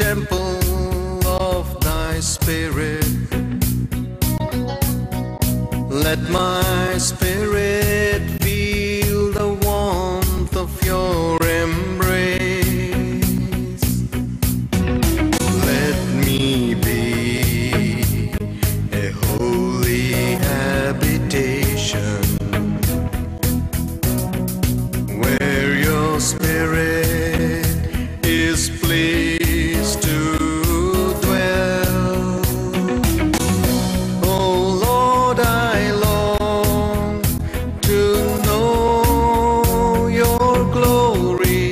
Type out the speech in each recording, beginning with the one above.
temple of thy spirit. Let my spirit feel the warmth of your embrace. Let me be a holy habitation where your spirit is pleased to dwell. Oh Lord, I long to know your glory.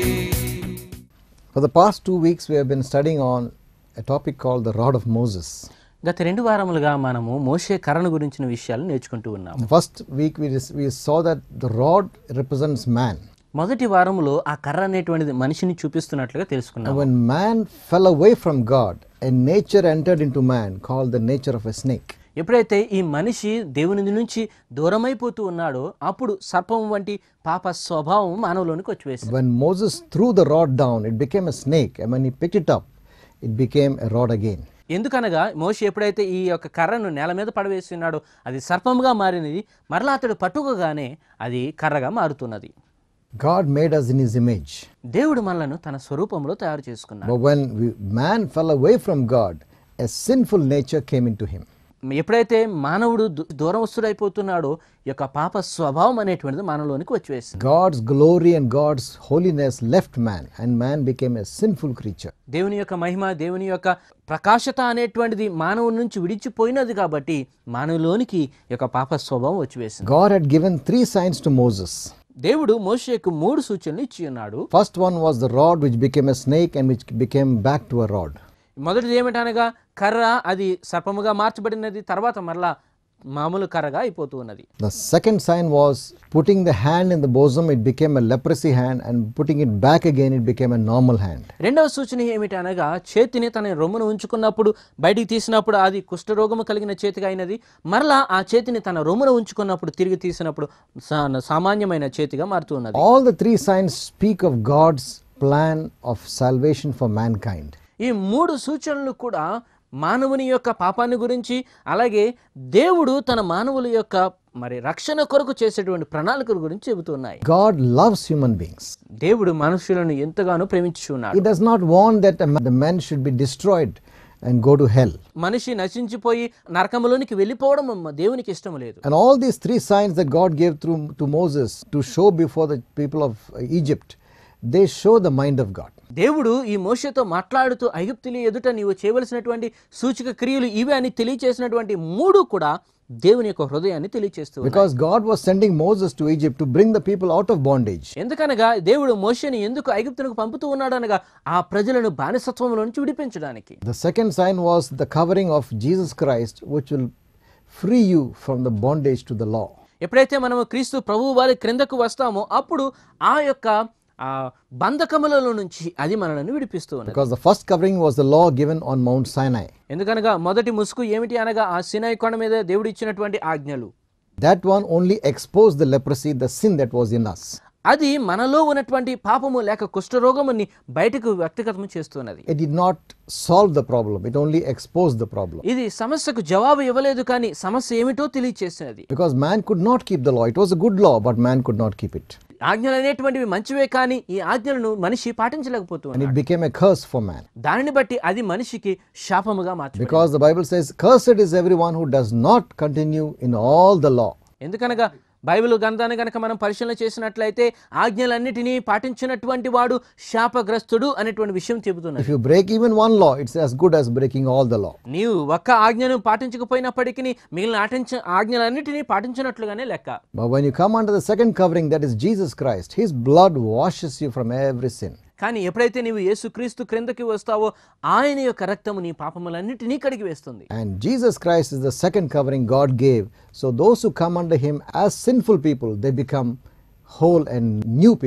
For the past two weeks, we have been studying on a topic called the rod of Moses. గత రెండు వారములుగా మనము మోషే కర్రను గురించిన విషయాలు నేర్చుకుంటూ ఉన్నాము The first week, we, dis- we saw that the rod represents man. మొదటి వారములో ఆ కర్ర అనేటువంటిది మనిషిని చూపిస్తున్నట్లుగా And తెలుసుకున్నాము when man fell away from God, a nature entered into man called the nature of a snake. ఎప్పుడైతే ఈ మనిషి దేవుని నుంచి దూరమైపోతూ ఉన్నాడో అప్పుడు సర్పం వంటి పాప స్వభావం మానవులోనికి వచ్చివేసింది When Moses threw the rod down, it became a snake, and when he picked it up, it became a rod again. ఎందుకనగా మోషి ఎప్పుడైతే ఈ యొక్క కర్రను నేల మీద పడవేసి ఉన్నాడో అది సర్పంగా మారినది మరలా అతడు పట్టుకోగానే అది కర్రగా మారుతున్నది God made us in his image. దేవుడు మనలను తన స్వరూపంలో తయారు చేసుకున్నాడు But when we, man fell away from God, a sinful nature came into him. ఎప్పుడైతే మానవుడు దు- దూరవస్తుడైపోతున్నాడో ఈ యొక్క పాప స్వభావం అనేటువంటిది మనలోనికి వచ్చివేసింది God's glory and God's holiness left man, and man became a sinful creature. దేవుని యొక్క మహిమ దేవుని యొక్క ప్రకాశత అనేటువంటిది మానవుడి నుంచి విడిచిపోయినది కాబట్టి మానవులోనికి ఈ యొక్క పాప స్వభావం వచ్చివేసింది God had given three signs to Moses. దేవుడు మోషేకు మూడు సూచనలు ఇచ్చి ఉన్నాడు First one was the rod which became a snake and which became back to a rod. మొదటిది ఏమిటనగా కర్ర అది సర్పముగా మార్చబడినది తర్వాత మరలా మామూలు కర్రగా అయిపోతూ ఉన్నది The second sign was putting the hand in the bosom, it became a leprosy hand, and putting it back again, it became a normal hand. రెండవ సూచన ఏమిటనగా చేతిని తన రొమ్మును ఉంచుకున్నప్పుడు బయటికి తీసినప్పుడు అది కుష్ఠరోగము కలిగిన చేతిగా అయినది మరలా ఆ చేతిని తన రొమ్మును ఉంచుకున్నప్పుడు తిరిగి తీసినప్పుడు సా- సామాన్యమైన చేతిగా మారుతూ ఉన్నది All the three signs speak of God's plan of salvation for mankind. ఈ మూడు సూచనలు కూడా మానవుని యొక్క పాపాన్ని గురించి అలాగే దేవుడు తన మానవుల యొక్క మరి రక్షణ కొరకు చేసేటువంటి ప్రణాళికల గురించి చెబుతున్నాయి God loves human beings. దేవుడు మనుషులను ఎంతగానో ప్రేమించుచున్నాడు He does not want that a ma- the man should be destroyed and go to hell. మనిషి నశించిపోయి నరకములోనికి వెళ్ళిపోవడం మ- దేవునికి ఇష్టం లేదు And all these three signs that God gave through to Moses to show before the people of Egypt, they show the mind of God. దేవుడు ఈ మోషతో మాట్లాడుతూ ఐగుప్తులు ఎదుట నీవు చేయవలసినటువంటి సూచక క్రియలు ఇవే అని తెలియచేసినటువంటి మూడు కూడా దేవుని యొక్క హృదయాన్ని తెలియచేస్తూ ఉన్నాయి. Because God was sending Moses to Egypt to bring the people out of bondage. ఎందుకనగా దేవుడు మోషని ఎందుకు ఐగుప్తునకు పంపుతూ ఉన్నాడు అనగా ఆ ప్రజలను బానిసత్వంలో నుంచి విడిపించడానికి The second sign was the covering of Jesus Christ, which will free you from the bondage to the law. ఎప్పుడైతే మనము క్రీస్తు ప్రభువు వారి క్రిందకు వస్తామో అప్పుడు ఆ యొక్క ఆ బంధకములలో నుంచి అది మనలను విడిపిస్తూ ఉన్నది Because the first covering was the law given on Mount Sinai. ఎందుకనగా మొదటి ముసుగు ఏమిటి అనగా ఆ సినాయి కొండ మీద దేవుడు ఇచ్చినటువంటి ఆజ్ఞలు That one only exposed the leprosy, the sin that was in us. అది మనలో ఉన్నటువంటి పాపము లేక కుష్ఠరోగముని బయటకు వ్యక్తిగతం చేస్తున్నది It did not solve the problem, it only exposed the problem. ఇది సమస్యకు జవాబు ఇవ్వలేదు కానీ సమస్య ఏమిటో తెలియచేసినది Because man could not keep the law. It was a good law, but man could not keep it. ఆజ్ఞలు అనేటువంటివి మంచివే కానీ ఈ ఆజ్ఞలను మనిషి And పాటించలేకపోతున్నాడు it became a curse for man. దానిని బట్టి అది మనిషికి శాపముగా మార్చబడింది Because the Bible says, Cursed is everyone who does not continue in all the law. ఎందుకనగా బైబిల్ గ్రంథాన్ని కనుక మనం పరిశీలన చేసినట్లయితే ఆజ్ఞలన్నిటినీ పాటించినటువంటి వాడు శాపగ్రస్తుడు అనేటువంటి విషయం చెబుతున్నది If you break even one law, it's as good as breaking all the law. నీవు ఒక్క ఆజ్ఞను పాటించకపోయినప్పటికీ మిగిలిన ఆటించ ఆజ్ఞలన్నిటినీ పాటించినట్లుగానే లెక్క But when you come under the second covering, that is Jesus Christ, His blood washes you from every sin. కానీ ఎప్పుడైతే నీవు యేసుక్రీస్తు క్రిందకి వస్తావో ఆయన యొక్క రక్తము నీ పాపములన్నిటినీ కడిగి వేస్తుంది And Jesus Christ is the second covering God gave. So those who come under Him as sinful people, they become whole and new people.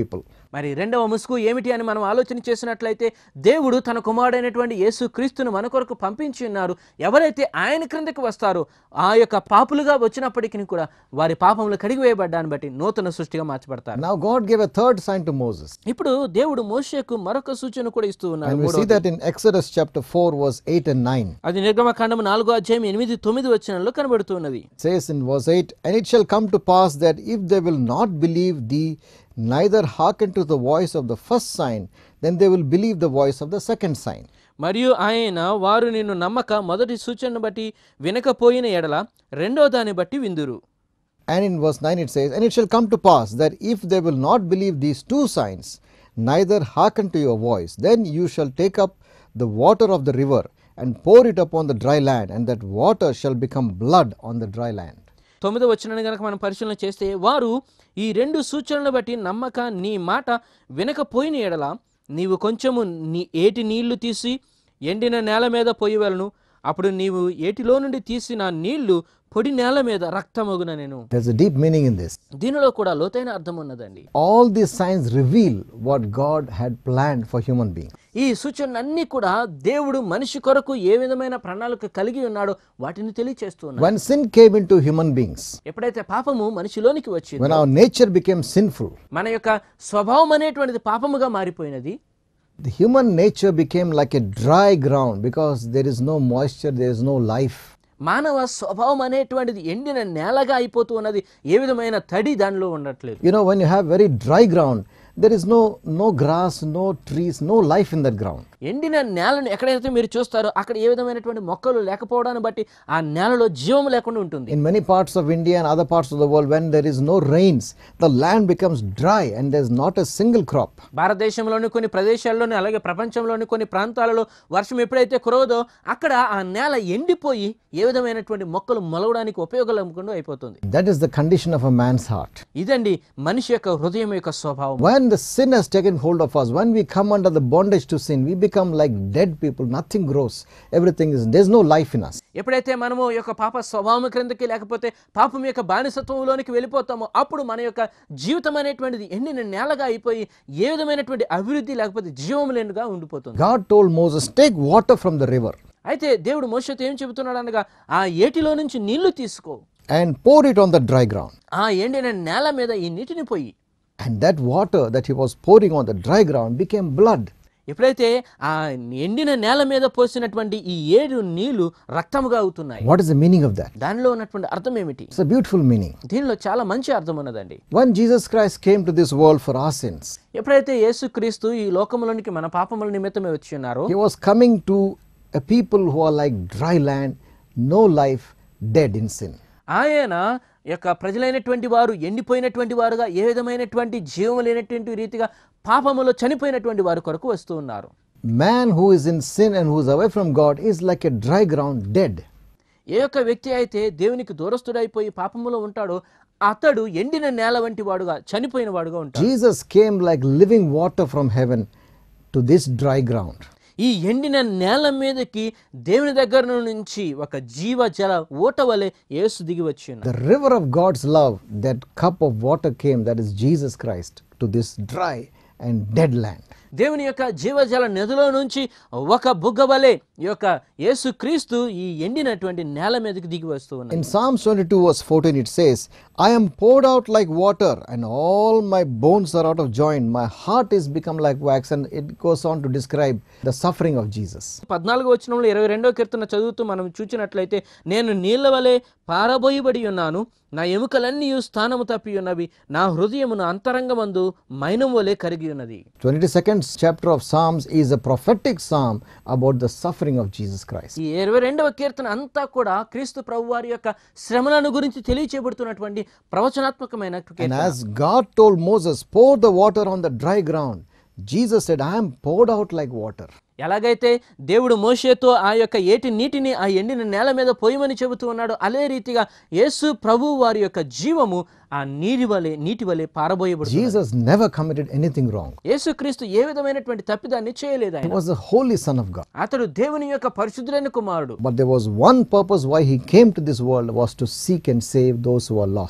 మరి రెండవ ముసుగు ఏమిటి అని మనం ఆలోచన చేసినట్లయితే దేవుడు తన కుమారుడైనటువంటి యేసు క్రీస్తును మన కొరకు పంపించి ఉన్నారు ఎవరైతే ఆయన క్రిందకి వస్తారో ఆ యొక్క పాపులుగా వచ్చినప్పటికీ కూడా వారి పాపములు కడిగివేయబడ్డాన్ని బట్టి నూతన సృష్టిగా మార్చబడతారు Now God gave a third sign to Moses. ఇప్పుడు దేవుడు మోషేకు మరొక సూచన కూడా ఇస్తూ ఉన్నారు And we see that in Exodus chapter 4, verse 8 and 9. అది నిర్గమకాండం నాలుగో అధ్యాయం ఎనిమిది తొమ్మిది వచనంలో కనబడుతున్నది It says in verse 8 And it shall come to pass that if they will not believe thee, neither hearken to the voice of the first sign, then they will believe the voice of the second sign. మరియు ఆయన వారు నిన్ను నమ్మక మొదటి సూచనను బట్టి వినకపోయిన ఎడల రెండో దాన్ని బట్టి విందురు And in verse 9 it says, And it shall come to pass that if they will not believe these two signs, neither hearken to your voice, then you shall take up the water of the river and pour it upon the dry land, and that water shall become blood on the dry land. తొమ్మిదో వచ్చిన గనక మనం పరిశీలన చేస్తే వారు ఈ రెండు సూచనలను బట్టి నమ్మక నీ మాట వినకపోయిన ఎడల నీవు కొంచెము నీ ఏటి నీళ్లు తీసి ఎండిన నేల మీద పోయవలను అప్పుడు నీవు ఏటిలో నుండి తీసిన నీళ్లు పొడి నేల మీద రక్తమగున నేను There's a deep meaning in this. దీనిలో కూడా లోతైన అర్థం ఉన్నదండి All these signs reveal what God had planned for human beings. ఈ సూచనలన్నీ కూడా దేవుడు మనిషి కొరకు ఏ విధమైన ప్రణాళిక కలిగి ఉన్నాడో వాటిని తెలియచేస్తూ ఉన్నాడు When sin came into human beings, ఎప్పుడైతే పాపము మనిషిలోనికి వచ్చింది when our nature became sinful, మన యొక్క స్వభావం అనేటువంటిది పాపముగా మారిపోయినది the human nature became like a dry ground because there is no moisture, there is no life. మానవ స్వభావం అనేటువంటిది ఎండిన నేలగా అయిపోతూ ఉన్నది ఏ విధమైన తడి దానిలో ఉండట్లేదు You know, when you have very dry ground, there is no no grass, no trees, no life in that ground. ఎండిన నేలను ఎక్కడైతే మీరు చూస్తారో అక్కడ ఏ విధమైనటువంటి మొక్కలు లేకపోవడాన్ని బట్టి ఆ నేలలో జీవం లేకుండా ఉంటుంది In many parts of India and other parts of the world, when there is no rains, the land becomes dry and there's not a single crop. భారతదేశంలోని కొన్ని ప్రదేశాల్లోని అలాగే ప్రపంచంలోని కొన్ని ప్రాంతాలలో వర్షం ఎప్పుడైతే కురవదో అక్కడ ఆ నేల ఎండిపోయి ఏ విధమైనటువంటి మొక్కలు మొలవడానికి ఉపయోగలేకుండా అయిపోతుంది That is the condition of a man's heart. ఇదండి మనిషి యొక్క హృదయం యొక్క స్వభావం When the sin has taken hold of us, when we come under the bondage to sin, we become like dead people. Nothing grows. Everything is, there's no life in us. ఎప్పుడైతే మనము ఈ యొక్క పాప స్వభావం క్రిందకి లేకపోతే పాపం యొక్క బానిసత్వంలోనికి వెళ్ళిపోతామో అప్పుడు మన యొక్క జీవితం అనేటువంటిది ఎండిన నేలగా అయిపోయి ఏ విధమైనటువంటి అభివృద్ధి లేకపోతే జీవం లేనిగా ఉండిపోతుంది God told Moses, Take water from the river అయితే దేవుడు మోసతో ఏం చెబుతున్నాడు అనగా ఆ ఏటిలో నుంచి నీళ్లు తీసుకో and pour it on the dry ground. ఆ ఎండిన నేల మీద ఈ నీటిని పోయి And that water that he was pouring on the dry ground became blood. ఎప్పుడైతే ఆ ఎండిన నేల మీద పోసినటువంటి ఈ ఏడు నీళ్లు రక్తముగా అవుతున్నాయి What is the meaning of that? దానిలో ఉన్నటువంటి అర్థం ఏమిటి It's a beautiful meaning. దీనిలో చాలా మంచి అర్థం ఉన్నదండి When Jesus Christ came to this world for our sins, ఎప్పుడైతే యేసుక్రీస్తు ఈ లోకములోనికి మన పాపముల నిమిత్తమే వచ్చి ఉన్నారో he was coming to a people who are like dry land, no life, dead in sin. ఆయన యొక్క ప్రజలైనటువంటి వారు ఎండిపోయినటువంటి వారుగా ఏ విధమైనటువంటి జీవం లేనటువంటి రీతిగా పాపములో చనిపోయినటువంటి వారి కొరకు వస్తూ ఉన్నారు Man who is in sin and who is away from God is like a dry ground, dead. ఏ యొక్క వ్యక్తి అయితే దేవునికి దూరస్తుడైపోయి పాపములో ఉంటాడో అతడు ఎండిన నేల వంటి వాడుగా చనిపోయిన వాడుగా ఉంటాడు Jesus came like living water from heaven to this dry ground. ఈ ఎండిన నేల మీదకి దేవుని దగ్గర నుంచి ఒక జీవ జల ఊట వలె యేసు దిగి వచ్చి ఉన్నాడు. The river of God's love, that cup of water came, that is Jesus Christ, to this dry and dead land. దేవుని యొక్క జీవజల నదిలో నుంచి ఒక బుగ్గ వలె ఈ యొక్క యేసు క్రీస్తు ఈ ఎండినటువంటి నేల మీదకి దిగి వస్తూ ఉన్నాడు In Psalms 22, verse 14, it says, I am poured out like water, and all my bones are out of joint. My heart is become like wax. And it goes on to describe the suffering of Jesus. పద్నాలుగు వచనంలో ఇరవై రెండో కీర్తన చదువుతూ మనం చూచినట్లయితే నేను నీళ్ల వలె పారబోయబడి ఉన్నాను నా ఎముకలన్నీ స్థానము తప్పి ఉన్నవి నా హృదయమును అంతరంగమందు మైనం వలె కరిగి ఉన్నది 22nd chapter of Psalms is a prophetic psalm about the suffering of Jesus Christ. ఈ ఇరవై రెండవ కీర్తన అంతా కూడా క్రీస్తు ప్రభు వారి యొక్క శ్రమలను గురించి తెలియచేయబడుతున్నటువంటి ప్రవచనాత్మకమైన And Keerthana as God told Moses, pour the water on the dry ground, Jesus said, I am poured out like water. ఎలాగైతే దేవుడు మోషేతో ఆ యొక్క ఏటి నీటిని ఆ ఎండిన నేల మీద పోయమని చెబుతూ ఉన్నాడు అదే రీతిగా యేసు ప్రభు వారి యొక్క జీవము ఆ నీటి వలె నీటి వలె పారబోయబడు Jesus never committed anything wrong. యేసుక్రీస్తు ఏ విధమైనటువంటి తప్పిదాన్ని చేయలేదు He ఆయన was the holy Son of God. అతడు దేవుని యొక్క పరిశుద్ధులైన కుమారుడు But there was one purpose why he came to this world was to seek and save those who are lost.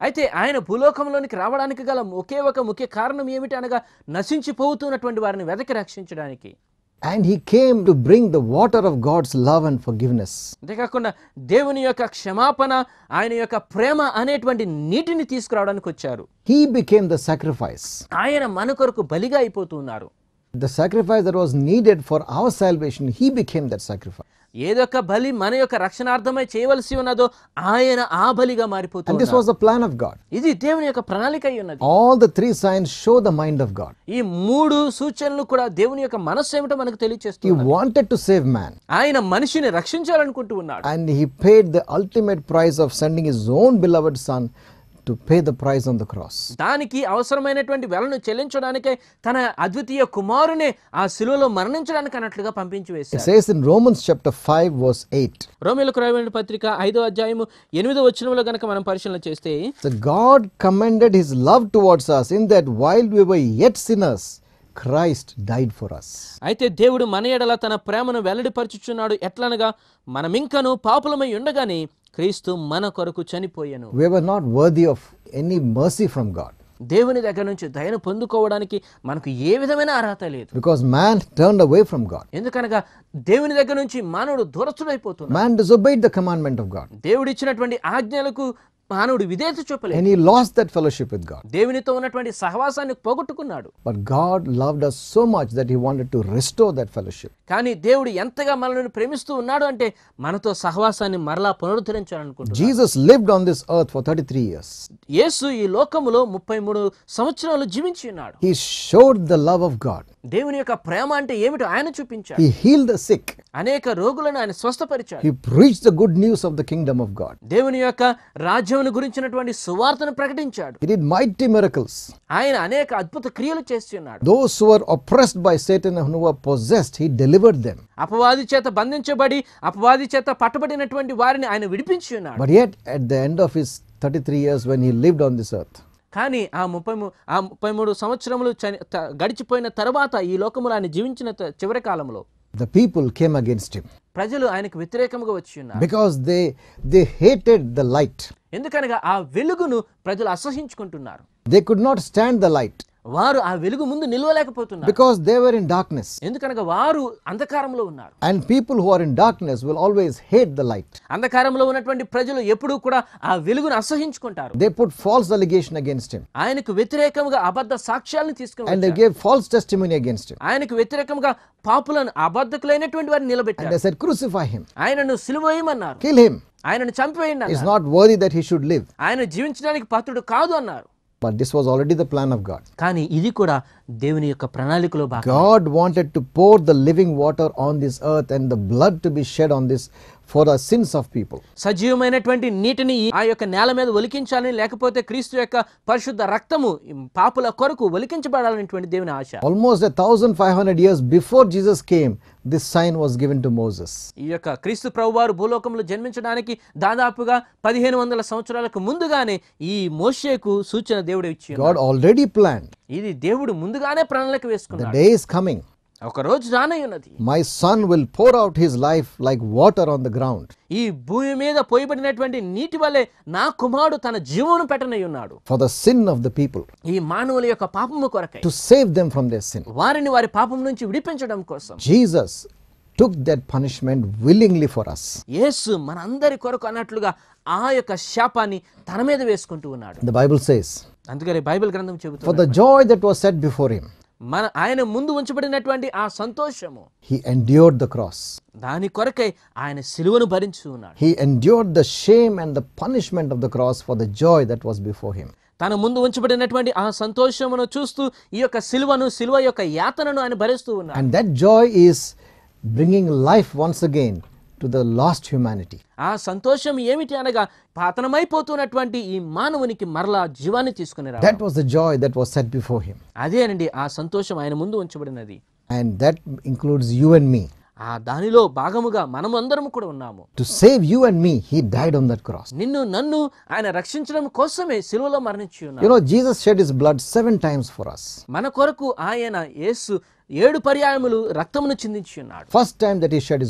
అయితే ఆయన భూలోకంలోనికి రావడానికి గల ఒకే ఒక ముఖ్య కారణం ఏమిటి అనగా నశించిపోతున్నటువంటి వారిని వెదకి రక్షించడానికి And he came to bring the water of God's love and forgiveness. అంతేకాకుండా దేవుని యొక్క క్షమాపణ ఆయన యొక్క ప్రేమ అనేటువంటి నీటిని తీసుకురావడానికి వచ్చారు He became the sacrifice. ఆయన మన కొరకు బలిగా అయిపోతున్నారు The sacrifice that was needed for our salvation, he became that sacrifice. ఏదొక బలి మన యొక్క రక్షణార్థమై చేయవలసి ఉన్నదో ఆయన ఆ బలిగా And this మారిపోతున్నారు was the plan of God. ఇది దేవుని యొక్క ప్రణాళిక అయి ఉన్నది All the three signs show the mind of God. ఈ మూడు సూచనలు కూడా దేవుని యొక్క మనస్సు ఏమిటో మనకు He తెలియచేస్తుంది wanted to save man. ఆయన మనిషిని రక్షించాలనుకుంటూ ఉన్నాడు And he paid the ultimate price of sending his own beloved son to pay the price on the cross. దానికి అవసరమైనటువంటి వెలను చెల్లించడానికే తన అద్వితీయ కుమారునే ఆ శిలువలో మరణించడానికి అన్నట్లుగా పంపించి It వేశారు says in Romans chapter 5, verse 8 రోమిలకు రాయబడిన పత్రిక ఐదో అధ్యాయము ఎనిమిదో వచనంలో గనక మనం పరిశీలన చేస్తే that God commended his love towards us in that while we were yet sinners, Christ died for us. అయితే దేవుడు మన ఎడల తన ప్రేమను వెల్లడిపరచుచున్నాడు ఎట్లనగా మనమింకను పాపులమై ఉండగానే క్రీస్తు మన కొరకు చనిపోయాను We were not worthy of any mercy from God దేవుని దగ్గర నుంచి దయను పొందుకోవడానికి మనకు ఏ విధమైన అర్హత లేదు because man turned away from God. ఎందుకనగా దేవుని దగ్గర నుంచి మానవుడు దూరస్తుడైపోతున్నాడు Man disobeyed the commandment of God దేవుడు ఇచ్చినటువంటి ఆజ్ఞలకు మానవుడు విధేయత చూపలేదు and he lost that fellowship with God. దేవునితో ఉన్నటువంటి సహవాసాన్ని పోగొట్టుకున్నాడు But God loved us so much that he wanted to restore that fellowship. కానీ దేవుడు ఎంతగా మనల్ని ప్రేమిస్తూ ఉన్నాడు అంటే మనతో సహవాసాన్ని మరలా పునరుద్ధరించాలనుకుంటున్నాడు Jesus lived on this earth for 33 years. యేసు ఈ లోకములో ముప్పై మూడు సంవత్సరాలు జీవించి ఉన్నాడు He showed the love of God. దేవుని యొక్క ప్రేమ అంటే ఏమిటో ఆయన చూపించాడు He healed the sick. అనేక రోగులను ఆయన స్వస్థపరిచాడు He preached the good news of the kingdom of God. దేవుని యొక్క రాజ్యమును గురించినటువంటి సువార్తను ప్రకటించాడు He did mighty miracles. ఆయన అనేక అద్భుత క్రియలు చేసి ఉన్నాడు Those who were oppressed by Satan and who were possessed, he delivered them. అపవాది చేత బంధించబడి అపవాది చేత పట్టబడినటువంటి వారిని ఆయన విడిపించి ఉన్నాడు But yet, at the end of his 33 years when he lived on this earth, కానీ ఆ ముప్పై మూ- ఆ ముప్పై మూడు సంవత్సరములు చని- త- గడిచిపోయిన తర్వాత ఈ లోకములో ఆయన జీవించిన త- చివరి కాలంలో the people came against him ప్రజలు ఆయనకు వ్యతిరేకముగా వచ్చి ఉన్నారు because they, they hated the light. ఎందుకనగా ఆ వెలుగును ప్రజలు అసహించుకుంటున్నారు They could not stand the light వారు ఆ వెలుగు ముందు నిలవలేకపోతున్నారు because they were in darkness. ఎందుకనగా వారు అంధకారంలో ఉన్నారు And people who are in darkness will always hate the light. అంధకారంలో ఉన్నటువంటి ప్రజలు ఎప్పుడూ కూడా ఆ వెలుగును అసహించుకుంటారు They put false allegation against him ఆయనకు వ్యతిరేకంగా అబద్ధ సాక్ష్యాలను తీసుకుని and they వచ్చారు. gave false testimony against him. ఆయనకు వ్యతిరేకంగా పాపులను అబద్ధకులైనటువంటి వారిని And నిలబెట్టారు they said, Crucify him, ఆయనను సిలువేయమన్నారు kill him. ఆయనను చంపేయండి He's అన్నారు not worthy that he should live. ఆయన జీవించడానికి పాత్రుడు కాదు అన్నారు But this was already the plan of God. కానీ ఇది కూడా దేవుని యొక్క ప్రణాళికలో భాగం God wanted to pour the living water on this earth and the blood to be shed on this for the sins of people. సజీవమైనటువంటి నీటిని ఆ యొక్క నేల మీద ఒలికించాలని లేకపోతే క్రీస్తు యొక్క పరిశుద్ధ రక్తము ఈ పాపుల కొరకు ఒలికించబడాలనేటువంటి దేవుని ఆశ Almost a thousand five hundred years before Jesus came, this sign was given to Moses. ఈ యొక్క క్రీస్తు ప్రభువారు భూలోకంలో జన్మించడానికి దాదాపుగా పదిహేను వందల సంవత్సరాలకు ముందుగానే ఈ మోషేకు సూచన దేవుడు ఇచ్చి ఉన్నాడు. God already planned. ఇది దేవుడు ముందుగానే ప్రణాళిక The వేసుకున్నాడు day is coming. ఒక రోజు రానై ఉన్నది My son will pour out his life like water on the ground ఈ భూమి మీద పోయబడినటువంటి నీటి వలె నా కుమారుడు తన జీవమును పెట్టనై ఉన్నాడు for the sin of the people, ఈ మానవుల యొక్క పాపము కొరకై to save them from their sin. వారిని వారి పాపం నుంచి విడిపించడం కోసం Jesus took that punishment willingly for us. యేసు మనందరి కొరకు అన్నట్లుగా ఆ యొక్క శాపాన్ని తన మీద వేసుకుంటూ ఉన్నాడు The Bible says, అందుకని బైబిల్ గ్రంథం For చెబుతుంది the joy that was set before him, మన ఆయన ముందు ఉంచబడినటువంటి ఆ సంతోషము he endured the cross. దాని కొరకై ఆయన సిలువను భరించి ఉన్నాడు He endured the shame and the punishment of the cross for the joy that was before him. తన ముందు ఉంచబడినటువంటి ఆ సంతోషమును చూస్తూ ఈ యొక్క సిలువను సిలువ యొక్క యాతనను ఆయన భరిస్తూ ఉన్నాడు And that joy is bringing life once again to the lost humanity. ఆ సంతోషం ఏమిటి అనగా పతనమైపోతున్నటువంటి ఈ మానవునికి మరలా జీవాన్ని తీసుకుని రా That was the joy that was set before him. అదేనండి ఆ సంతోషం ఆయన ముందు ఉంచబడినది And that includes you and me. ఆ దానిలో భాగముగా మనమందరం కూడా ఉన్నాము To save you and me, he died on that cross. నిన్ను నన్ను ఆయన రక్షించడం కోసమే సిలువలో మరణించి ఉన్నాడు You know, Jesus shed his blood seven times for us. మన కొరకు ఆయన యేసు ఏడు పర్యాయములు రక్తమును చిందించి ఉన్నాడు First time that he shed his blood,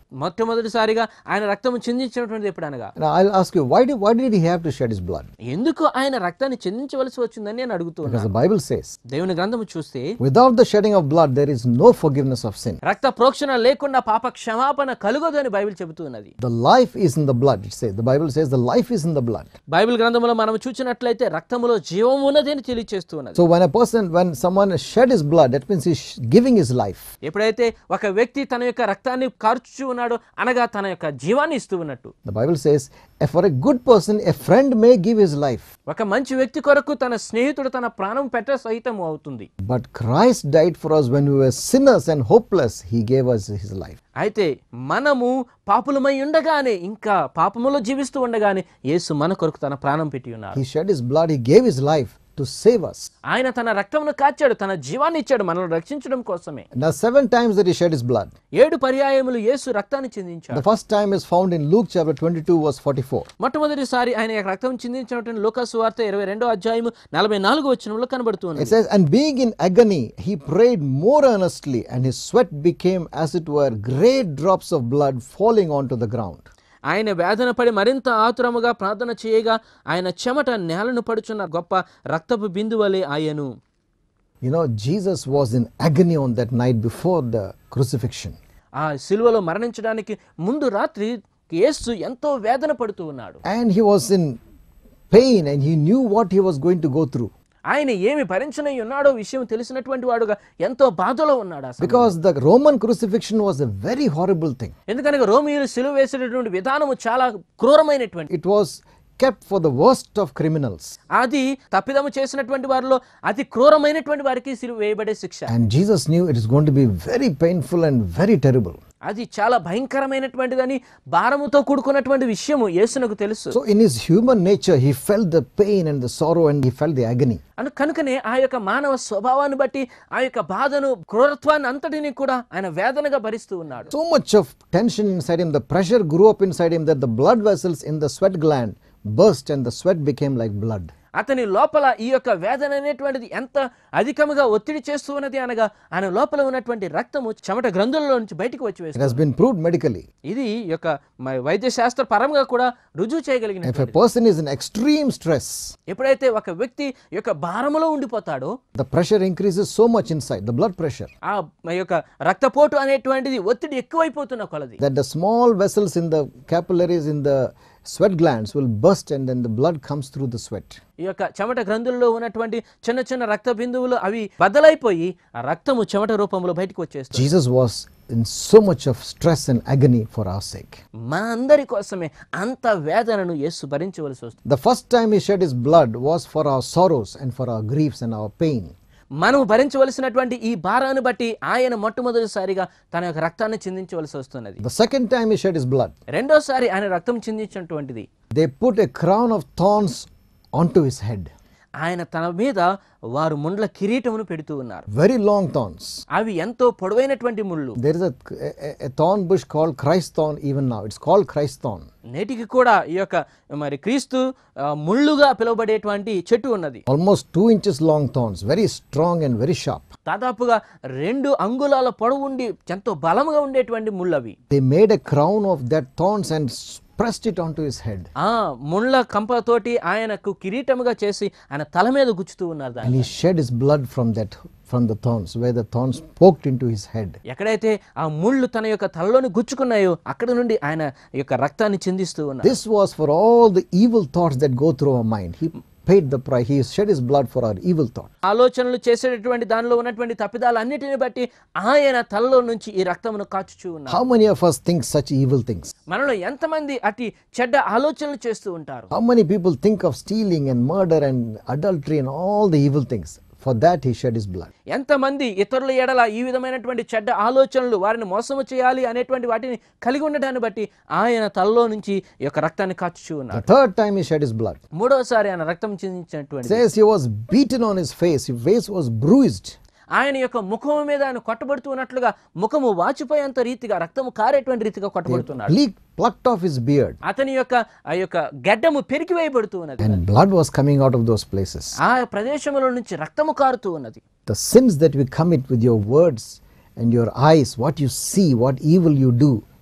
మొట్టమొదటిసారిగా ఆయన రక్తము చిందించినటువంటిది ఎప్పుడు అనగా Now I'll ask you, why did, why did he have to shed his blood? ఎందుకు ఆయన రక్తాన్ని చిందించవలసి వచ్చిందని నేను అడుగుతూ Because ఉన్నాను the Bible says, దేవుని గ్రంథము చూస్తే without the shedding of blood, there is no forgiveness of sin. రక్త ప్రోక్షణ లేకుండా పాప క్షమాపణ కలుగదు అని బైబిల్ చెబుతూ ఉన్నది The life is in the blood. It says, the Bible says the life is in the blood. Bible గ్రంథంలో మనం చూసినట్లయితే రక్తములో జీవం ఉన్నది అని తెలియచేస్తూ ఉన్నది So when a person, when someone shed his blood, that means he's giving his life. ఎప్పుడైతే ఒక వ్యక్తి తన యొక్క రక్తాన్ని కార్చు ఉన్నాడో అనగా తన యొక్క జీవాన్ని ఇస్తూ ఉన్నట్టు The Bible says, "If for a good person, a friend may give his life. ఒక మంచి వ్యక్తి కొరకు తన స్నేహితుడు తన ప్రాణం పెట్ట సహితం అవుతుంది But Christ died for us when we were sinners and hopeless. He gave us his life. అయితే మనము పాపులమై ఉండగానే ఇంకా పాపములో జీవిస్తూ ఉండగానే యేసు మన కొరకు తన ప్రాణం పెట్టి ఉన్నారు He shed his blood, he gave his life to save us. ఆయన తన రక్తమును కాచాడు తన జీవాన్ని ఇచ్చాడు మనల్ని రక్షించడం కోసమే Now, seven times that he shed his blood. ఏడు పర్యాయములు యేసు రక్తాన్ని చిందించాడు The first time is found in Luke chapter 22, verse 44. మొట్టమొదటిసారి ఆయన యొక్క రక్తం చిందించినటువంటి లోకాసు వార్త ఇరవై రెండో అధ్యాయము నలభై నాలుగు వచనంలో కనబడుతూ It ఉన్నది says, And being in agony, he prayed more earnestly, and his sweat became, as it were, great drops of blood falling onto the ground. ఆయన వేదన పడి మరింత ఆతురముగా ప్రార్థన చేయగా ఆయన చెమట నేలను పడుచున్న గొప్ప రక్తపు బిందువలే ఆయను You know, Jesus was in agony on that night before the crucifixion. ఆ సిలువలో మరణించడానికి ముందు రాత్రి యేసు ఎంతో వేదన పడుతూ ఉన్నాడు And he was in pain, and he knew what he was going to go through. ఆయన ఏమి భరించనై ఉన్నాడో విషయం తెలిసినటువంటి వాడుగా ఎంతో బాధలో ఉన్నాడు అసలు Because the Roman crucifixion was a very horrible thing. ఎందుకనగా రోమియోలు సిలువ వేసేటటువంటి విధానము చాలా క్రూరమైనటువంటి It was kept for the worst of criminals. అది తప్పిదము చేసినటువంటి వారిలో అతి క్రూరమైనటువంటి వారికి సిలువ వేయబడే శిక్ష And Jesus knew it is going to be very painful and very terrible. అది చాలా భయంకరమైనటువంటిదని భారముతో కూడుకున్నటువంటి విషయము యేసునకు తెలుసు So, in his human nature, he felt the pain and the sorrow and he felt the agony. అను కనుకనే ఆ యొక్క మానవ స్వభావాన్ని బట్టి ఆ యొక్క బాధను క్రూరత్వాన్ని అంతటిని కూడా ఆయన వేదనగా భరిస్తూ ఉన్నాడు So much of tension inside him, the pressure grew up inside him that the blood vessels in the sweat gland burst and the sweat became like blood. అతని లోపల ఈ యొక్క వేదన అనేటువంటిది ఎంత అధికముగా ఒత్తిడి చేస్తూ ఉన్నది అనగా ఆయన లోపల ఉన్నటువంటి రక్తము చెమట గ్రంథులలో నుంచి బయటకు వచ్చి It వేస్తుంది has been proved medically. ఇది ఈ యొక్క మ- వైద్య శాస్త్ర పరంగా కూడా రుజువు చేయగలిగిన If a person is in extreme stress, ఎప్పుడైతే ఒక వ్యక్తి ఈ యొక్క భారములో ఉండిపోతాడో the pressure increases so much inside, the blood pressure, ఆ యొక్క రక్తపోటు అనేటువంటిది ఒత్తిడి ఎక్కువైపోతున్న కొలది that the small vessels in the capillaries in the sweat glands will burst and then the blood comes through the sweat. ఈ యొక్క చెమట గ్రంథుల్లో ఉన్నటువంటి చిన్న చిన్న రక్త బిందువులు అవి బదలైపోయి ఆ రక్తము చెమట రూపంలో బయటకు వచ్చేస్తుంది Jesus was in so much of stress and agony for our sake. మన అందరి కోసమే అంత వేదనను యేసు భరించవలసి వస్తుంది The first time he shed his blood was for our sorrows and for our griefs and our pain. మనం భరించవలసినటువంటి ఈ భారాన్ని బట్టి ఆయన మొట్టమొదటిసారిగా తన యొక్క రక్తాన్ని చిందించవలసి వస్తున్నది The second time he shed his blood, రెండోసారి ఆయన రక్తం చిందించినటువంటిది they put a crown of thorns onto his head. ఆయన తన మీద వారు ముండ్ల కిరీటమును పెడుతూ ఉన్నారు Very long thorns. అవి ఎంతో పొడవైనటువంటి ముళ్ళు There is a, a, a thorn bush called Christ thorn even now. It's called Christ thorn. నేటికి కూడా ఈ యొక్క మరి క్రీస్తు ఆ, ముళ్ళుగా పిలువబడేటువంటి చెట్టు ఉన్నది Almost two inches long thorns, very strong and very sharp. దాదాపుగా రెండు అంగుళాల పొడవు ఉండి ఎంతో బలముగా ఉండేటువంటి ముళ్ళవి They made a crown of that thorns and s- pressed it onto his head. ఆ ముళ్ళ కంపతోటి ఆయనకు కిరీటముగా చేసి ఆయన తల మీద గుచ్చుతూ ఉన్నారు దాన్ని And he shed his blood from that from the thorns, where the thorns poked into his head. ఎక్కడైతే ఆ ముళ్ళు తన యొక్క తలలోని గుచ్చుకున్నాయో అక్కడ నుండి ఆయన ఈ యొక్క రక్తాన్ని చిందిస్తూ ఉన్నారు This was for all the evil thoughts that go through our mind. He paid the price. He shed his blood for our evil thoughts. ఆలోచనలు చేసేటటువంటి దానిలో ఉన్నటువంటి తప్పిదాలన్నిటిని బట్టి ఆయన తలలో నుంచి ఈ రక్తమును కాచుచూ ఉన్నారు How many of us think such evil things? మనలో ఎంతమంది అతి చెడ్డ ఆలోచనలు చేస్తూ ఉంటారు How many people think of stealing and murder and adultery and all the evil things? For that he shed his blood. ఎంతమంది ఇతరుల ఎడల ఈ విధమైనటువంటి చెడ్డ ఆలోచనలు వారిని మోసము చేయాలి అనేటువంటి వాటిని కలిగి ఉండడాన్ని బట్టి ఆయన తలలో నుంచి ఈ యొక్క రక్తాన్ని కాచుచూ The ఉన్నారు third time he shed his blood. మూడవసారి ఆయన రక్తం It చిందించినటువంటి says he was beaten on his face. His face was bruised. ఆయన యొక్క ముఖము మీద ఆయన కొట్టబడుతూ ఉన్నట్లుగా ముఖము వాచిపోయేంత రీతిగా రక్తము కారేటువంటి రీతిగా కొట్టబడుతున్నాడు Ple- plucked off his beard. అతని యొక్క ఆ యొక్క గడ్డము పెరికి వేయబడుతూ ఉన్నది And blood was coming out of those places. ఆ ప్రదేశముల నుంచి రక్తము కారుతూ ఉన్నది The sins that we commit with your words and your eyes, what you see, what evil you do,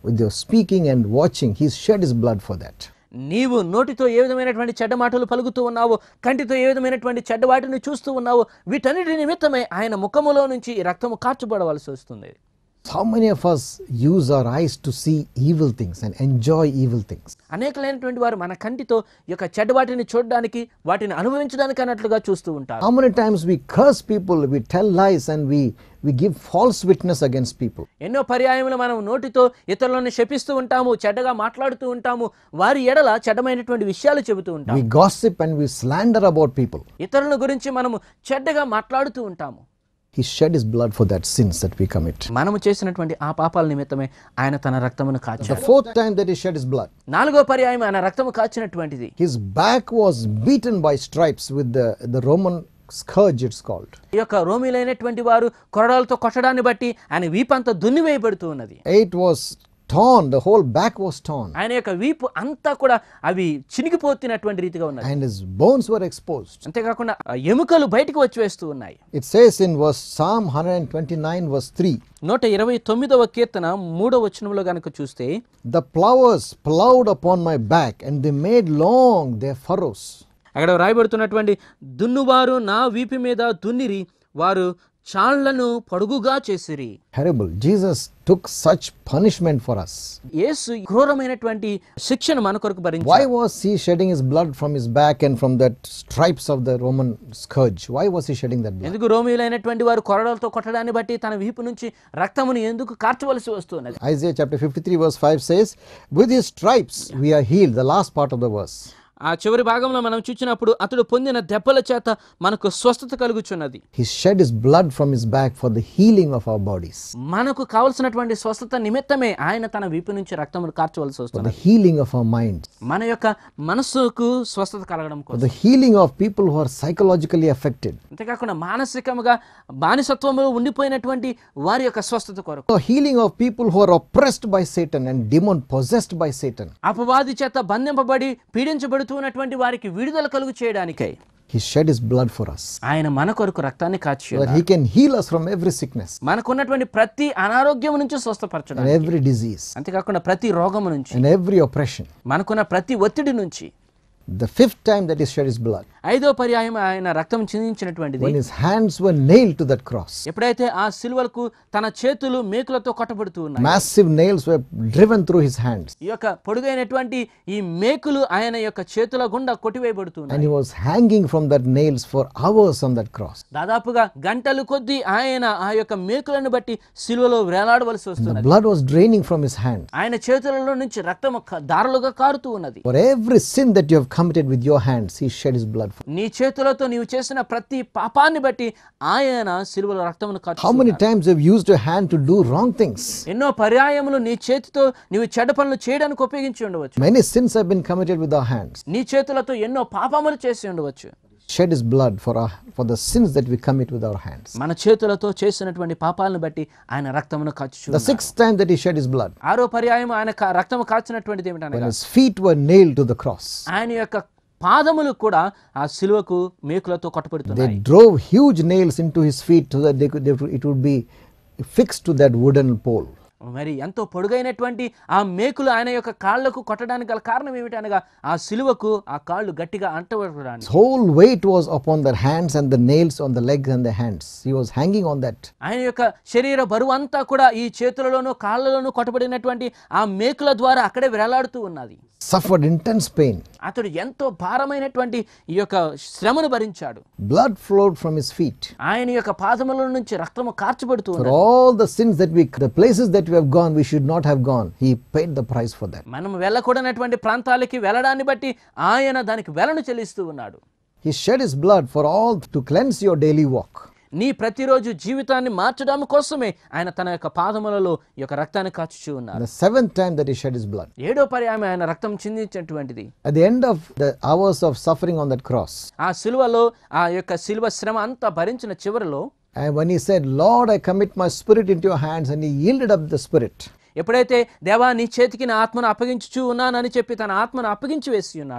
with your speaking and watching, He's shed His blood for that. నీవు నోటితో ఏ విధమైనటువంటి చెడ్డ మాటలు పలుకుతూ ఉన్నావో కంటితో ఏ విధమైనటువంటి చెడ్డ వాటిని చూస్తూ ఉన్నావో వీటన్నిటి నిమిత్తమే ఆయన ముఖములో నుంచి ఈ రక్తము కార్చబడవలసి వస్తుంది How many of us use our eyes to see evil things and enjoy evil things? అనేకలైనటువంటి వారు మన కంటితో ఈ యొక్క చెడ్డ వాటిని చూడడానికి వాటిని అనుభవించడానికి అన్నట్లుగా చూస్తూ ఉంటారు How many times we curse people, we tell lies, and we, we give false witness against people? ఎన్నో పర్యాయములు మనం నోటితో ఇతరులను శపిస్తూ ఉంటాము చెడ్డగా మాట్లాడుతూ ఉంటాము వారి ఎడల చెడ్డమైనటువంటి విషయాలు చెబుతూ ఉంటాము We gossip and we slander about people. ఇతరుల గురించి మనము చెడ్డగా మాట్లాడుతూ ఉంటాము He shed His blood for that sins that we commit. మనము చేసినటువంటి ఆ పాపాల నిమిత్తమే ఆయన తన రక్తమును The కాచారు fourth time that He shed His blood, నాలుగో పర్యాయం ఆయన రక్తము కాచినటువంటిది His back was beaten by stripes with the, the Roman scourge, it's called. ఈ యొక్క రోమిలైనటువంటి వారు కొరడాలతో కొట్టడాన్ని బట్టి ఆయన వీపంతా దున్నివేయబడుతూ ఉన్నది It was torn, the whole back was torn, ఆయన యొక్క వీపు అంతా కూడా అవి చినిగిపోతున్నటువంటి రీతిగా ఉన్నది and his bones were exposed. అంతేకాకుండా ఆ ఎముకలు బయటకు వచ్చి వేస్తూ ఉన్నాయి It says in verse Psalm 129, verse 3 నూట ఇరవై తొమ్మిదవ కీర్తన మూడవ వచనంలో గనుక చూస్తే The plowers plowed upon my back, and they made long their furrows. అక్కడ రాయబడుతున్నటువంటి దున్నువారు నా వీపు మీద దున్నిరి వారు చాళ్లను పొడుగుగా చేసిరి Terrible. Jesus took such punishment for us. యేసు క్రూరమైనటువంటి శిక్షను మన కొరకు భరించారు Why was he shedding his blood from his back and from that stripes of the Roman scourge? Why was he shedding that blood? ఎందుకు రోమిలైనటువంటి వారు కొరడాలతో కొట్టడాన్ని బట్టి తన వీపు నుంచి రక్తమును ఎందుకు కార్చవలసి వస్తున్నది Isaiah chapter 53, verse 5 says, With his stripes we are healed. The last part of the verse. ఆ చివరి భాగంలో మనం చూసినప్పుడు అతడు పొందిన దెబ్బల చేత మనకు స్వస్థత కలుగుచున్నది He shed his blood from his back for the healing of our bodies, మనకు కావలసినటువంటి స్వస్థత నిమిత్తమే ఆయన తన వీపు నుంచి రక్తమును కార్చవలసి for వస్తుంది the healing of our minds, మన యొక్క మనస్సుకు స్వస్థత కలగడం for కోసం the healing of people who are psychologically affected, అంతేకాకుండా మానసికంగా బానిసత్వంలో ఉండిపోయినటువంటి వారి యొక్క స్వస్థత కొరకు the healing of people who are oppressed by Satan and demon possessed by Satan. అపవాది చేత బంధింపబడి పీడించబడుతున్నటువంటి వారికి విడుదల కలుగు చేయడానికై He shed his blood for us ఆయన మన కొరకు రక్తాన్ని కాచి so that he can heal us from every sickness మనకున్నటువంటి ప్రతి అనారోగ్యం నుంచి and స్వస్థపరచడం every disease అంతేకాకుండా ప్రతి రోగము నుంచి and every oppression. మనకున్న ప్రతి ఒత్తిడి నుంచి The fifth time that he shed his blood, ఐదో పర్యాయం ఆయన రక్తం చిందించినటువంటిది when his hands were nailed to that cross. ఎప్పుడైతే ఆ సిలువలకు తన చేతులు మేకులతో కొట్టబడుతూ ఉన్నాయి Massive nails were driven through his hands, ఈ యొక్క పొడుగైనటువంటి ఈ మేకులు ఆయన యొక్క చేతుల గుండా కొట్టివేయబడుతున్నాయి and he was hanging from that nails for hours on that cross. దాదాపుగా గంటలు కొద్దీ ఆయన ఆ యొక్క మేకులను బట్టి సిలువలో వేలాడవలసి The వస్తున్నది blood was draining from his hands. ఆయన చేతులలో నుంచి రక్తం దారులుగా కారుతూ ఉన్నది For every sin that you have committed with your hands, he shed his blood. For. నీ చేతులతో నీవు చేసిన ప్రతి పాపాన్ని బట్టి ఆయన సిలువలో రక్తమును How ఖర్చు many times have you used your hand to do wrong things? ఎన్నో పర్యాయములు నీ చేతితో నీవు చెడ్డ పనులు చేయడానికి ఉపయోగించి ఉండవచ్చు Many sins have been committed with our hands. నీ చేతులతో ఎన్నో పాపములు చేసి ఉండవచ్చు Shed his blood for, our, for the sins that we commit with our hands. మన చేతులతో చేసినటువంటి పాపాలను బట్టి ఆయన రక్తమును ఖర్చు The sixth time that he shed his blood, ఆరో పర్యాయం ఆయన కా- రక్తము కాచినటువంటిది when ఏమిటనగా his feet were nailed to the cross. ఆయన యొక్క పాదములు కూడా ఆ సిలువకు మేకులతో They కొట్టబడుతున్నాయి drove huge nails into his feet so that they could, they, would- it would be fixed to that wooden pole. మరి ఎంతో పొడుగైనటువంటి ఆ మేకులు ఆయన యొక్క కాళ్ళకు కొట్టడానికి గల కారణం ఏమిటనగా ఆ సిలువకు ఆ కాళ్ళు గట్టిగా అంటబడడానికి His whole weight was upon their hands and the nails on the legs and the hands. He was hanging on that. ఆయన యొక్క శరీర బరువు అంతా కూడా ఈ చేతులలోనూ కాళ్ళలోనూ కొట్టబడినటువంటి ఆ మేకుల ద్వారా అక్కడే వేలాడుతూ ఉన్నది Suffered intense pain. అతడు ఎంతో భారమైనటువంటి ఈ యొక్క శ్రమను భరించాడు Blood flowed from his feet. ఆయన యొక్క పాదముల నుంచి రక్తము కార్చబడుతూ For ఉన్నది all the sins that we, the places that we have gone, we should not have gone. He paid the price for that. మనం వెళ్ళకూడనటువంటి ప్రాంతాలకి వెళ్ళడాన్ని బట్టి ఆయన దానికి వెలను చెల్లిస్తూ ఉన్నాడు He shed his blood for all to cleanse your daily walk. నీ ప్రతిరోజు జీవితాన్ని మార్చడం కోసమే ఆయన తన యొక్క పాదములలో ఈ యొక్క రక్తాన్ని కాచుచూ ఉన్నారు The seventh time that he shed his blood. ఏడో పర్యాయం ఆయన రక్తం చిందించినటువంటిది At the end of the hours of suffering on that cross, ఆ సిలువలో ఆ యొక్క సిలువ శ్రమ అంతా భరించిన చివరిలో and when he said, Lord, I commit my spirit into your hands, and he yielded up the spirit, ఎప్పుడైతే దేవా నీ చేతికి నా ఆత్మను అప్పగించుచూ ఉన్నానని చెప్పి తన ఆత్మను అప్పగించి వేసి ఉన్నాడో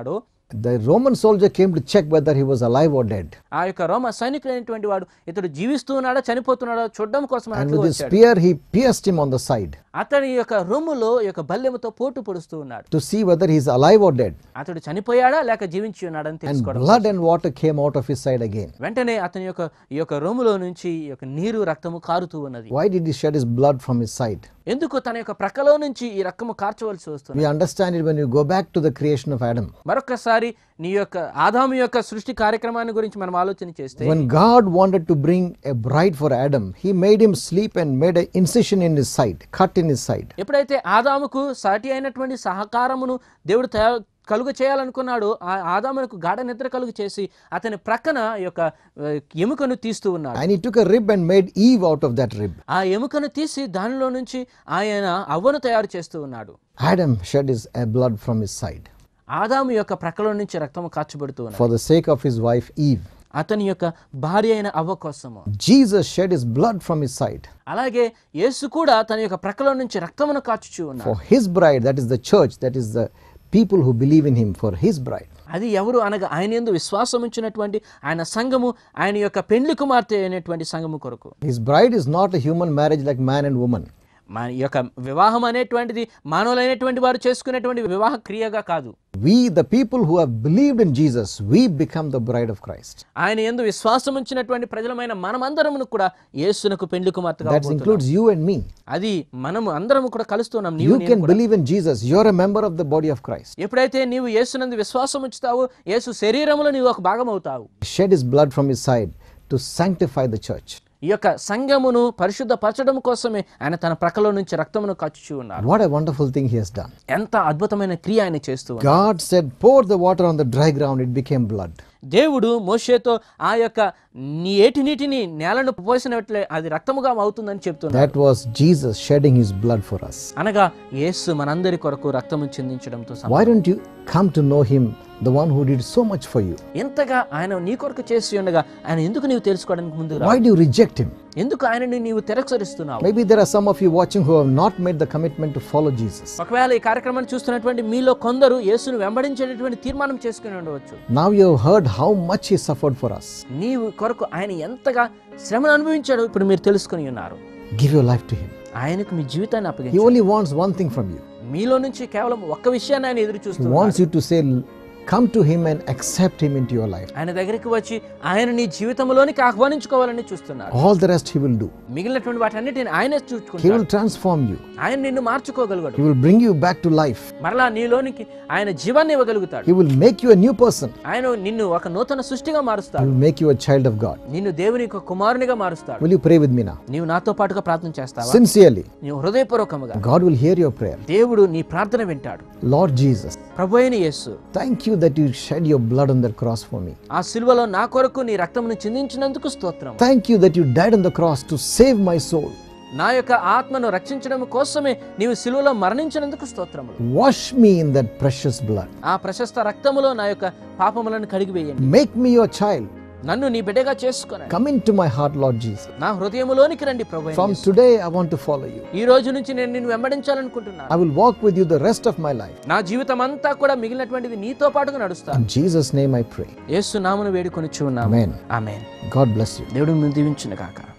The Roman soldier came to check whether he was alive or dead. ఆ యొక్క రోమ సైనికుడైనటువంటి వాడు ఇతడు జీవిస్తూ ఉన్నాడా చనిపోతున్నాడా చూడడం కోసం And అట్లా with his వచ్చాడు spear, he pierced him on the side అతని యొక్క రొమ్ములో ఈ యొక్క బల్లెముతో పోటు పొడుస్తూ ఉన్నాడు to see whether he's alive or dead. అతడు చనిపోయాడా లేక జీవించి ఉన్నాడని And తెలుసుకోవడం blood and water came out of his side again. వెంటనే అతని యొక్క ఈ యొక్క రొమ్ములో నుంచి ఈ యొక్క నీరు రక్తము కారుతూ ఉన్నది Why did he shed his blood from his side? ఎందుకు తన యొక్క ప్రక్కలో నుంచి ఈ రక్తము కార్చవలసి వస్తుంది We understand it when you go back to the creation of Adam. మరొకసారి నీ యొక్క ఆదాము యొక్క సృష్టి కార్యక్రమాన్ని గురించి మనం ఆలోచన చేస్తే When God wanted to bring a bride for Adam, he made him sleep and made an incision in his side, cut in his side. ఎప్పుడైతే ఆదాముకు సాటి అయినటువంటి సహకారమును దేవుడు తయా- కలుగ చేయాలనుకున్నాడు ఆ ఆదామునకు గాఢ నిద్ర కలుగు చేసి అతని ప్రక్కన ఈ యొక్క ఆ, ఎముకను తీస్తూ ఉన్నాడు And he took a rib and made Eve out of that rib. ఆ ఎముకను తీసి దానిలో నుంచి ఆయన అవ్వను తయారు చేస్తూ ఉన్నాడు Adam shed his uh, blood from his side ఆదాము యొక్క ప్రక్కలో నుంచి రక్తము కార్చబడుతూ ఉన్నాడు for the sake of his wife Eve. అతని యొక్క భార్య అయిన అవ్వ కోసము Jesus shed his blood from his side అలాగే యేసు కూడా తన యొక్క ప్రక్కలో నుంచి రక్తమును కాచుచూ ఉన్నాడు for his bride, that is the church, that is the people who believe in him, for his bride. అది ఎవరు అనగా ఆయన ఎందు విశ్వాసం ఉంచినటువంటి ఆయన సంఘము ఆయన యొక్క పెండ్లి కుమార్తె అయినటువంటి సంఘము కొరకు His bride is not a human marriage like man and woman. మన యొక్క వివాహం అనేటువంటిది మానవులైనటువంటి వారు చేసుకునేటువంటి వివాహ క్రియగా కాదు We, the people who have believed in Jesus, we become the bride of Christ. ఆయన ఎందు విశ్వాసం ఉంచినటువంటి ప్రజలమైన మనమందరమును కూడా యేసునకు పెండ్లి కుమార్తెగా That అవబోతున్నాం. includes you and me. అది మనము అందరము కూడా కలుస్తున్నాం నీవు You నేను can believe in Jesus. You're a member of the body of Christ. ఎప్పుడైతే నీవు యేసునందు విశ్వాసం ఉంచుతావో యేసు శరీరములో నీవు ఒక భాగం అవుతావు He shed his blood from his side to sanctify the church. ఈ యొక్క సంఘమును పరిశుద్ధపరచడం కోసమే ఆయన తన ప్రక్కలో నుంచి రక్తమును కచ్చుచూ ఉన్నారు What a wonderful thing he has done. ఎంత అద్భుతమైన క్రియ ఆయన చేస్తూ ఉన్నారు. God said, Pour the water on the dry ground, it became blood. దేవుడు మోషేతో ఆ యొక్క నీ ఏటి నీటిని నేలను పోసినట్లే అది రక్తముగా అవుతుందని చెప్తున్నాడు That was Jesus shedding his blood for us. అనగా యేసు మనందరి కొరకు రక్తము చిందించడంతో సమానం. Why don't you come to know him, the one who did so much for you? ఎంతగా ఆయన నీ కొరకు చేసి ఉండగా ఆయన ఎందుకు నీవు తెలుసుకోవడానికి ముందు Why do you reject him? ఎందుకు ఆయనని నీవు తిరస్కరిస్తున్నావు Maybe there are some of you watching who have not made the commitment to follow Jesus. ఒకవేళ ఈ కార్యక్రమాన్ని చూస్తున్నటువంటి మీలో కొందరు యేసును వెంబడించేటటువంటి తీర్మానం చేసుకుని ఉండవచ్చు Now you have heard how much he suffered for us. నీవు కొరకు ఆయన ఎంతగా శ్రమను అనుభవించాడో ఇప్పుడు మీరు తెలుసుకుని ఉన్నారు Give your life to him. ఆయనకు మీ జీవితాన్ని He అప్పగించాడు only wants one thing from you. మీలో నుంచి కేవలం ఒక్క విషయాన్ని ఆయన ఎదురు He చూస్తున్నాడు wants you to say, Come to him and accept him into your life. ఆయన దగ్గరికి వచ్చి ఆయన నీ జీవితంలోనికి ఆహ్వానించుకోవాలని చూస్తున్నాడు All the rest he will do. మిగిలినటువంటి వాటన్నిటిని ఆయనే He చూసుకుంటాడు will transform you. ఆయన నిన్ను మార్చుకోగలగడు He will bring you back to life. మరలా నీలోనికి ఆయన జీవాన్ని ఇవ్వగలుగుతాడు He will make you a new person. ఆయన నిన్ను ఒక నూతన సృష్టిగా He మారుస్తాడు will make you a child of God. నిన్ను దేవుని యొక్క కుమారునిగా మారుస్తాడు Will you pray with me now? నీవు నాతో పాటుగా ప్రార్థన చేస్తావా Sincerely, నీవు హృదయపూర్వకముగా God will hear your prayer. దేవుడు నీ ప్రార్థన వింటాడు Lord Jesus, ప్రభు అయిన యేసు thank you that you shed your blood on that cross for me. ఆ సిలువలో నా కొరకు నీ రక్తమును చిందించినందుకు స్తోత్రం Thank you that you died on the cross to save my soul. నా యొక్క ఆత్మను రక్షించడం కోసమే నీవు సిలువలో మరణించినందుకు స్తోత్రములు Wash me in that precious blood. ఆ ప్రశస్త రక్తములో నా యొక్క పాపములను కడిగివేయండి Make me your child. నన్ను నీ బిడ్డగా చేసుకుని Come into my heart, Lord Jesus. నా హృదయములోనికి రండి ప్రభు అయిన From Yesu. today, I want to follow you. ఈ రోజు నుంచి నేను నిన్ను వెంబడించాలనుకుంటున్నాను I will walk with you the rest of my life. నా జీవితం అంతా కూడా మిగిలినటువంటిది నీతో పాటుగా నడుస్తాను In Jesus' name I pray. యేసు నామను వేడుకొని ఉన్నాము Amen. Amen God bless you. దేవుడు దీవించును కాక